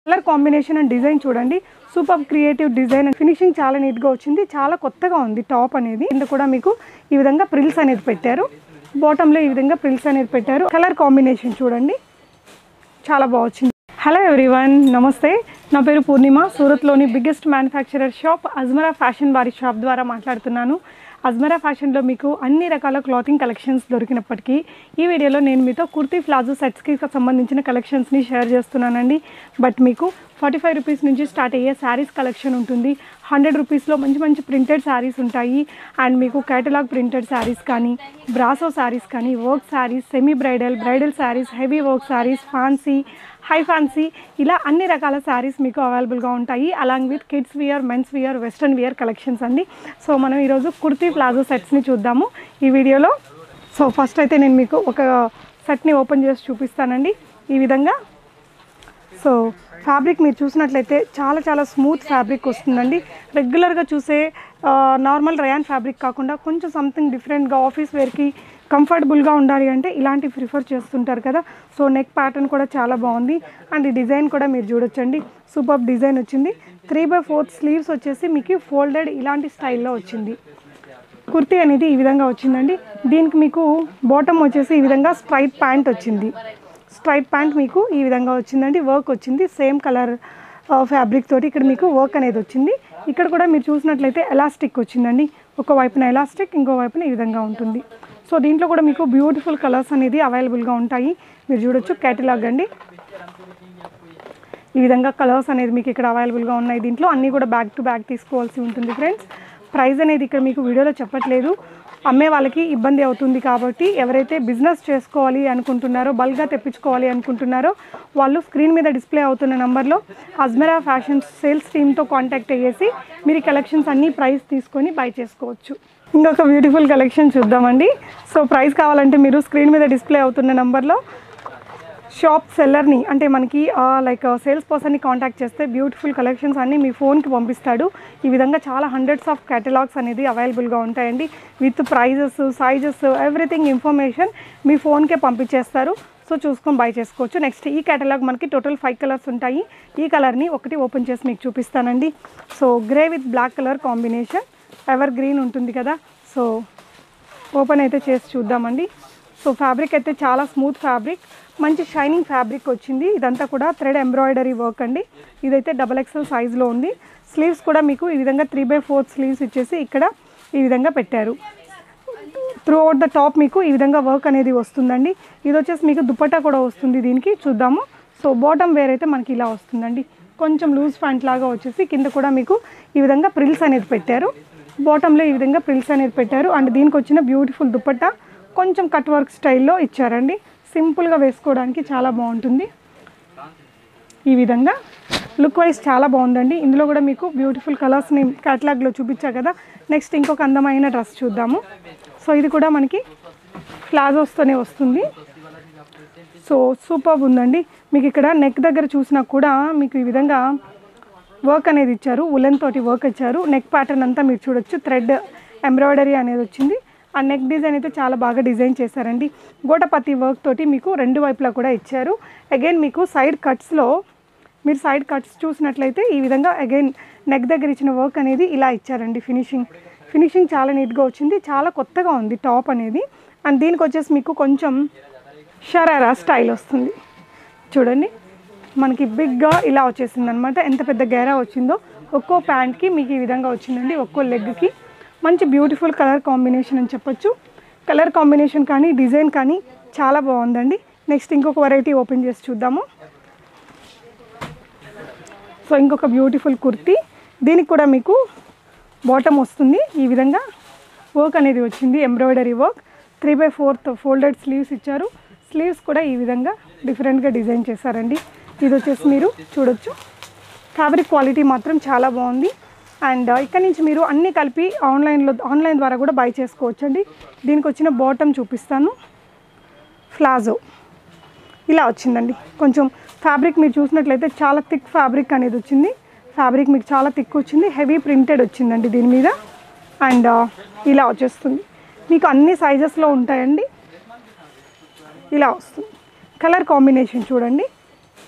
colour combination and design చూడండి super creative design and finishing చాలా నీట్గా వచ్చింది చాలా కొత్తగా ఉంది టాప్ అనేది కింద కూడా మీకు ఈ విధంగా ప్రిల్స్ అనేది పెట్టారు బాటంలో ఈ విధంగా ప్రిల్స్ అనేది పెట్టారు కలర్ కాంబినేషన్ చూడండి చాలా బాగా వచ్చింది హలో ఎవ్రీవన్ నమస్తే నా పేరు పూర్ణిమ సూరత్లోని biggest manufacturer shop Ajmera fashion వారి షాప్ ద్వారా మాట్లాడుతున్నాను అజ్మరా ఫ్యాషన్లో మీకు అన్ని రకాల క్లాతింగ్ కలెక్షన్స్ దొరికినప్పటికీ ఈ వీడియోలో నేను మీతో కుర్తీ ప్లాజో సెట్స్కి సంబంధించిన కలెక్షన్స్ని షేర్ చేస్తున్నానండి బట్ మీకు ఫార్టీ ఫైవ్ రూపీస్ నుంచి స్టార్ట్ అయ్యే శారీస్ కలెక్షన్ ఉంటుంది హండ్రెడ్ రూపీస్లో మంచి మంచి ప్రింటెడ్ శారీస్ ఉంటాయి అండ్ మీకు కేటలాగ్ ప్రింటెడ్ శారీస్ కానీ బ్రాసో శారీస్ కానీ work saris semi bridal bridal saris heavy work saris fancy high fancy ఇలా అన్ని రకాల శారీస్ మీకు అవైలబుల్గా ఉంటాయి along with kids wear men's wear western wear collections అండి సో మనం ఈరోజు కుర్తీ ప్లాజో సెట్స్ని చూద్దాము ఈ వీడియోలో సో ఫస్ట్ అయితే నేను మీకు ఒక సెట్ని ఓపెన్ చేసి చూపిస్తానండి ఈ విధంగా సో ఫ్యాబ్రిక్ మీరు చూసినట్లయితే చాలా చాలా స్మూత్ ఫ్యాబ్రిక్ వస్తుందండి రెగ్యులర్గా చూసే నార్మల్ రయాన్ ఫ్యాబ్రిక్ కాకుండా కొంచెం సంథింగ్ డిఫరెంట్గా ఆఫీస్ వేర్కి కంఫర్టబుల్గా ఉండాలి అంటే ఇలాంటి ప్రిఫర్ చేస్తుంటారు కదా సో నెక్ ప్యాటర్న్ కూడా చాలా బాగుంది అండ్ ఈ డిజైన్ కూడా మీరు చూడొచ్చండి సూపర్ డిజైన్ వచ్చింది త్రీ బై ఫోర్త్ స్లీవ్స్ వచ్చేసి మీకు ఫోల్డెడ్ ఇలాంటి స్టైల్లో వచ్చింది కుర్తీ అనేది ఈ విధంగా వచ్చిందండి దీనికి మీకు బాటమ్ వచ్చేసి ఈ విధంగా స్ట్రైట్ ప్యాంట్ వచ్చింది స్ట్రైట్ ప్యాంట్ మీకు ఈ విధంగా వచ్చిందండి వర్క్ వచ్చింది సేమ్ కలర్ ఫ్యాబ్రిక్ తోటి ఇక్కడ మీకు వర్క్ అనేది వచ్చింది ఇక్కడ కూడా మీరు చూసినట్లయితే ఎలాస్టిక్ వచ్చిందండి ఒక వైపున ఎలాస్టిక్ ఇంకో వైపున ఈ విధంగా ఉంటుంది సో దీంట్లో కూడా మీకు బ్యూటిఫుల్ కలర్స్ అనేది అవైలబుల్గా ఉంటాయి మీరు చూడొచ్చు కేటలాగ్ అండి ఈ విధంగా కలర్స్ అనేది మీకు ఇక్కడ అవైలబుల్గా ఉన్నాయి దీంట్లో అన్నీ కూడా బ్యాక్ టు బ్యాక్ తీసుకోవాల్సి ఉంటుంది ఫ్రెండ్స్ ప్రైస్ అనేది ఇక్కడ మీకు వీడియోలో చెప్పట్లేదు అమ్మే వాళ్ళకి ఇబ్బంది అవుతుంది కాబట్టి ఎవరైతే బిజినెస్ చేసుకోవాలి అనుకుంటున్నారో బల్క్గా తెప్పించుకోవాలి అనుకుంటున్నారో వాళ్ళు స్క్రీన్ మీద డిస్ప్లే అవుతున్న నెంబర్లో అజ్మెరా ఫ్యాషన్స్ సేల్స్ టీమ్తో కాంటాక్ట్ అయ్యేసి మీరు ఈ కలెక్షన్స్ అన్నీ ప్రైస్ తీసుకొని బై చేసుకోవచ్చు ఇంకొక బ్యూటిఫుల్ కలెక్షన్ చూద్దామండి సో ప్రైస్ కావాలంటే మీరు స్క్రీన్ మీద డిస్ప్లే అవుతున్న నెంబర్లో షాప్ సెల్లర్ని అంటే మనకి లైక్ సేల్స్ పర్సన్ని కాంటాక్ట్ చేస్తే బ్యూటిఫుల్ కలెక్షన్స్ అన్నీ మీ ఫోన్కి పంపిస్తాడు ఈ విధంగా చాలా హండ్రెడ్స్ ఆఫ్ కేటలాగ్స్ అనేది అవైలబుల్గా ఉంటాయండి with prices sizes everything information మీ ఫోన్కే పంపించేస్తారు సో చూసుకొని బై చేసుకోవచ్చు నెక్స్ట్ ఈ కేటలాగ్ మనకి టోటల్ ఫైవ్ కలర్స్ ఉంటాయి ఈ కలర్ని ఒకటి ఓపెన్ చేసి మీకు చూపిస్తానండి so grey with black colour combination evergreen ఉంటుంది కదా సో ఓపెన్ అయితే చేసి చూద్దామండి సో ఫ్యాబ్రిక్ అయితే చాలా స్మూత్ ఫ్యాబ్రిక్ మంచి షైనింగ్ ఫ్యాబ్రిక్ వచ్చింది ఇదంతా కూడా థ్రెడ్ ఎంబ్రాయిడరీ వర్క్ అండి ఇదైతే డబల్ ఎక్సెల్ సైజ్లో ఉంది స్లీవ్స్ కూడా మీకు ఈ విధంగా త్రీ బై ఫోర్త్ స్లీవ్స్ ఇచ్చేసి ఇక్కడ ఈ విధంగా పెట్టారు త్రూ అవుట్ ద టాప్ మీకు ఈ విధంగా వర్క్ అనేది వస్తుందండి ఇది వచ్చేసి మీకు దుపట్టా కూడా వస్తుంది దీనికి చూద్దాము సో బాటమ్ వేర్ అయితే మనకి ఇలా వస్తుందండి కొంచెం లూజ్ ప్యాంట్ లాగా వచ్చేసి కింద కూడా మీకు ఈ విధంగా ప్రిల్స్ అనేది పెట్టారు బాటంలో ఈ విధంగా ప్రిల్స్ అనేది పెట్టారు అండ్ దీనికి వచ్చిన బ్యూటిఫుల్ దుపట్టా కొంచెం కట్ వర్క్ స్టైల్లో ఇచ్చారండి సింపుల్గా వేసుకోవడానికి చాలా బాగుంటుంది ఈ విధంగా లుక్ వైజ్ చాలా బాగుందండి ఇందులో కూడా మీకు బ్యూటిఫుల్ కలర్స్ని క్యాటలాగ్లో చూపించా కదా నెక్స్ట్ ఇంకొక అందమైన డ్రెస్ చూద్దాము సో ఇది కూడా మనకి ప్లాజోస్తోనే వస్తుంది సో సూపర్ ఉందండి మీకు ఇక్కడ నెక్ దగ్గర చూసినా కూడా మీకు ఈ విధంగా వర్క్ అనేది ఇచ్చారు ఉలెన్ తోటి వర్క్ ఇచ్చారు నెక్ ప్యాటర్న్ అంతా మీరు చూడొచ్చు థ్రెడ్ ఎంబ్రాయిడరీ అనేది వచ్చింది ఆ నెక్ డిజైన్ అయితే చాలా బాగా డిజైన్ చేశారండి గోటపత్తి వర్క్ తోటి మీకు రెండు వైపులా కూడా ఇచ్చారు అగైన్ మీకు సైడ్ కట్స్లో మీరు సైడ్ కట్స్ చూసినట్లయితే ఈ విధంగా అగైన్ నెక్ దగ్గర ఇచ్చిన వర్క్ అనేది ఇలా ఇచ్చారండి ఫినిషింగ్ ఫినిషింగ్ చాలా నీట్గా వచ్చింది చాలా కొత్తగా ఉంది టాప్ అనేది అండ్ దీనికి వచ్చేసి మీకు కొంచెం షరారా స్టైల్ వస్తుంది చూడండి మనకి బిగ్గా ఇలా వచ్చేసింది అనమాట ఎంత పెద్ద గేరా వచ్చిందో ఒక్కో ప్యాంట్కి మీకు ఈ విధంగా వచ్చిందండి ఒక్కో లెగ్కి మంచి బ్యూటిఫుల్ కలర్ కాంబినేషన్ అని చెప్పొచ్చు కలర్ కాంబినేషన్ కానీ డిజైన్ కానీ చాలా బాగుందండి నెక్స్ట్ ఇంకొక వెరైటీ ఓపెన్ చేసి చూద్దాము సో ఇంకొక బ్యూటిఫుల్ కుర్తీ దీనికి కూడా మీకు బాటమ్ వస్తుంది ఈ విధంగా వర్క్ అనేది వచ్చింది embroidery work three by fourth folded sleeves ఇచ్చారు స్లీవ్స్ కూడా ఈ విధంగా డిఫరెంట్గా డిజైన్ చేశారండి ఇది వచ్చేసి మీరు చూడొచ్చు ఫ్యాబ్రిక్ క్వాలిటీ మాత్రం చాలా బాగుంది అండ్ ఇక్కడ నుంచి మీరు అన్నీ కలిపి ఆన్లైన్లో ఆన్లైన్ ద్వారా కూడా బై చేసుకోవచ్చు అండి దీనికి వచ్చిన బాటమ్ చూపిస్తాను ఫ్లాజో ఇలా వచ్చిందండి కొంచెం ఫ్యాబ్రిక్ మీరు చూసినట్లయితే చాలా థిక్ ఫ్యాబ్రిక్ అనేది వచ్చింది ఫ్యాబ్రిక్ మీకు చాలా థిక్ వచ్చింది హెవీ ప్రింటెడ్ వచ్చిందండి దీని మీద అండ్ ఇలా వచ్చేస్తుంది మీకు అన్ని సైజెస్లో ఉంటాయండి ఇలా వస్తుంది కలర్ కాంబినేషన్ చూడండి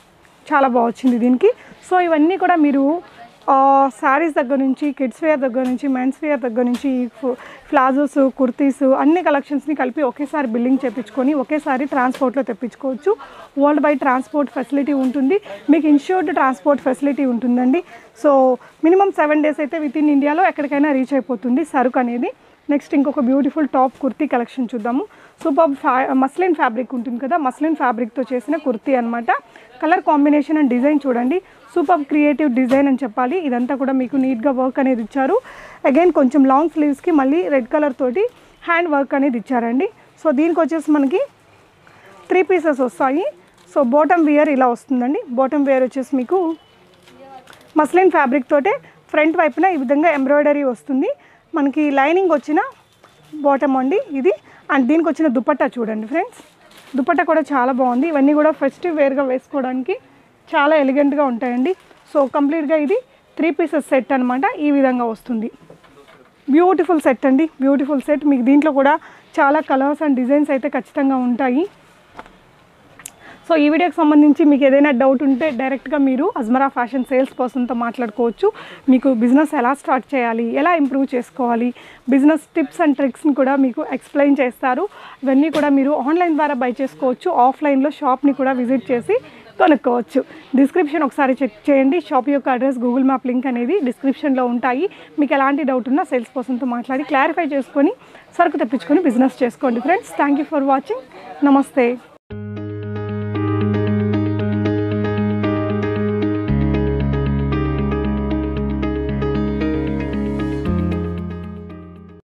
చాలా బాగా వచ్చింది దీనికి సో ఇవన్నీ కూడా మీరు శారీస్ దగ్గర నుంచి కిడ్స్ వేర్ దగ్గర నుంచి మెన్స్ వేర్ దగ్గర నుంచి ప్లాజోస్ కుర్తీస్ అన్ని కలెక్షన్స్ని కలిపి ఒకేసారి బిల్లింగ్ చేయించుకొని ఒకేసారి ట్రాన్స్పోర్ట్లో తెప్పించుకోవచ్చు వరల్డ్ వైడ్ ట్రాన్స్పోర్ట్ ఫెసిలిటీ ఉంటుంది మీకు ఇన్ష్యూర్డ్ ట్రాన్స్పోర్ట్ ఫెసిలిటీ ఉంటుందండి సో మినిమం సెవెన్ డేస్ అయితే విత్ ఇన్ ఇండియాలో ఎక్కడికైనా రీచ్ అయిపోతుంది సరుకు అనేది నెక్స్ట్ ఇంకొక బ్యూటిఫుల్ టాప్ కుర్తీ కలెక్షన్ చూద్దాము సూపర్ ఫ్యా మస్లిన్ ఫ్యాబ్రిక్ ఉంటుంది కదా మస్లిన్ ఫ్యాబ్రిక్తో చేసిన కుర్తీ అనమాట కలర్ కాంబినేషన్ అండ్ డిజైన్ చూడండి సూపర్ క్రియేటివ్ డిజైన్ అని చెప్పాలి ఇదంతా కూడా మీకు నీట్గా వర్క్ అనేది ఇచ్చారు అగైన్ కొంచెం లాంగ్ స్లీవ్స్కి మళ్ళీ రెడ్ కలర్ తోటి హ్యాండ్ వర్క్ అనేది ఇచ్చారండి సో దీనికి వచ్చేసి మనకి త్రీ పీసెస్ వస్తాయి సో బాటమ్ వేర్ ఇలా వస్తుందండి బాటమ్ వేర్ వచ్చేసి మీకు మస్లిన్ ఫ్యాబ్రిక్ తోటే ఫ్రంట్ వైపున ఈ విధంగా ఎంబ్రాయిడరీ వస్తుంది మనకి లైనింగ్ వచ్చిన బాటమ్ అండి ఇది అండ్ దీనికి వచ్చిన దుపట్టా చూడండి ఫ్రెండ్స్ దుపట్టా కూడా చాలా బాగుంది ఇవన్నీ కూడా ఫెస్టివ్ వేర్గా వేసుకోవడానికి చాలా ఎలిగెంట్గా ఉంటాయండి సో కంప్లీట్గా ఇది త్రీ పీసెస్ సెట్ అనమాట ఈ విధంగా వస్తుంది బ్యూటిఫుల్ సెట్ అండి బ్యూటిఫుల్ సెట్ మీకు దీంట్లో కూడా చాలా కలర్స్ అండ్ డిజైన్స్ అయితే ఖచ్చితంగా ఉంటాయి సో ఈ వీడియోకి సంబంధించి మీకు ఏదైనా డౌట్ ఉంటే డైరెక్ట్గా మీరు అజ్మరా ఫ్యాషన్ సేల్స్ పర్సన్తో మాట్లాడుకోవచ్చు మీకు బిజినెస్ ఎలా స్టార్ట్ చేయాలి ఎలా ఇంప్రూవ్ చేసుకోవాలి బిజినెస్ టిప్స్ అండ్ ట్రిక్స్ని కూడా మీకు ఎక్స్ప్లెయిన్ చేస్తారు ఇవన్నీ కూడా మీరు ఆన్లైన్ ద్వారా బై చేసుకోవచ్చు ఆఫ్లైన్లో షాప్ని కూడా విజిట్ చేసి కొనుక్కోవచ్చు డిస్క్రిప్షన్ ఒకసారి చెక్ చేయండి షాప్ యొక్క అడ్రస్ గూగుల్ మ్యాప్ లింక్ అనేది డిస్క్రిప్షన్లో ఉంటాయి మీకు ఎలాంటి డౌట్ ఉన్నా సేల్స్ పర్సన్తో మాట్లాడి క్లారిఫై చేసుకొని సరుకు తెప్పించుకొని బిజినెస్ చేసుకోండి friends thank you for watching నమస్తే